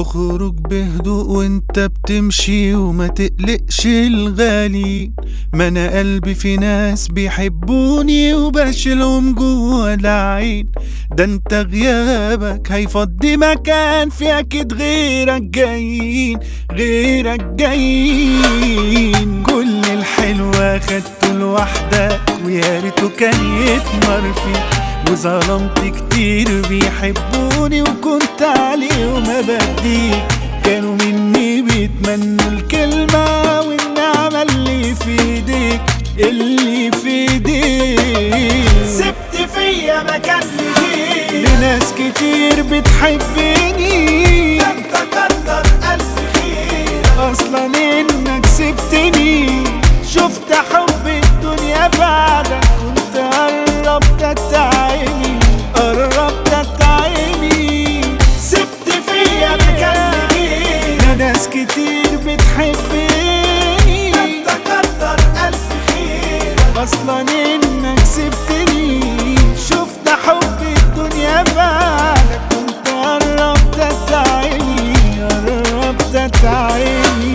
اخرج بهدوء وانت بتمشي وما تقلقش الغالي ما انا قلبي في ناس بيحبوني وبشيلهم جوا العين ده انت غيابك هيفضي مكان في اكيد غيرك جايين غيرك جايين كل الحلوة خدته لوحدك ويا ريته كان يتمر فيك وظلمت كتير بيحبوني وكنت عليهم ابديك كانوا مني بيتمنوا الكلمة والنعمة اللي في ايديك اللي في ايديك سبت فيا مكان ليك لناس كتير بتحبني ده انت كتر الف خير اصلا انك سبتني شفت حب الدنيا بعدك كنت قربت اتعيني قربت اتعيني سبت فيا مكان ليك يا ناس كتير بتحبني ده انت كتر الف خير اصلا انك سبتني شفت حب الدنيا بعدك كنت قربت اتعيني قربت اتعيني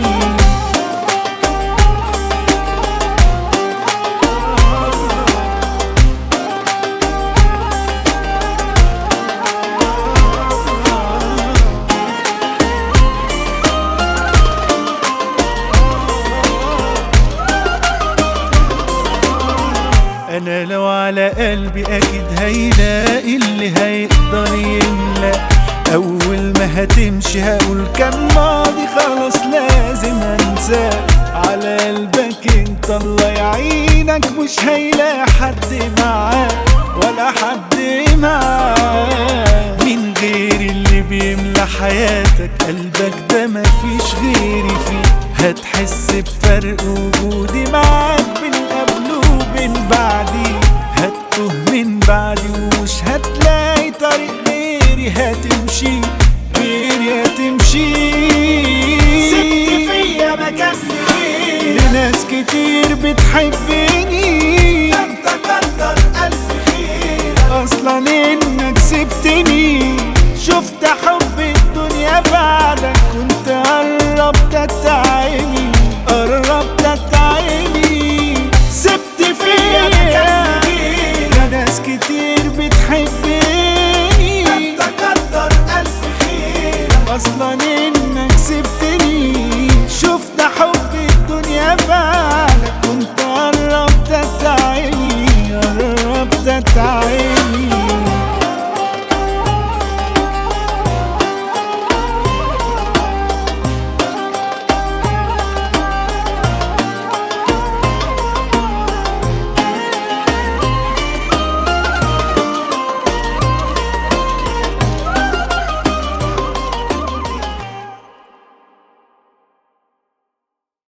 انا لو على قلبي اكيد هيلاقي اللي هيقدر يملأ اول ما هتمشي هقول كان ماضي خلاص لازم انساه على قلبك انت الله يعينك مش هيلاقي حد معاك ولا حد معاك مين غير اللي بيملى حياتك قلبك ده مفيش غيري فيه هتحس بفرق وجودي معاك بين قبل وبين بعدي هتوه من بعدي ومش هتلاقي طريق غيري هتمشي غيري هتمشي سبت فيا مكان ليك لناس كتير بتحبني ده انت كتر الف خير اصلا انك سبتني شفت حب الدنيا بعدك كنت قربت اتعيني قربت اتعيني سبت فيا فيا مكان ليك يا ناس كتير بتحبني ده انت كتر الف خير اصلا انك سبتني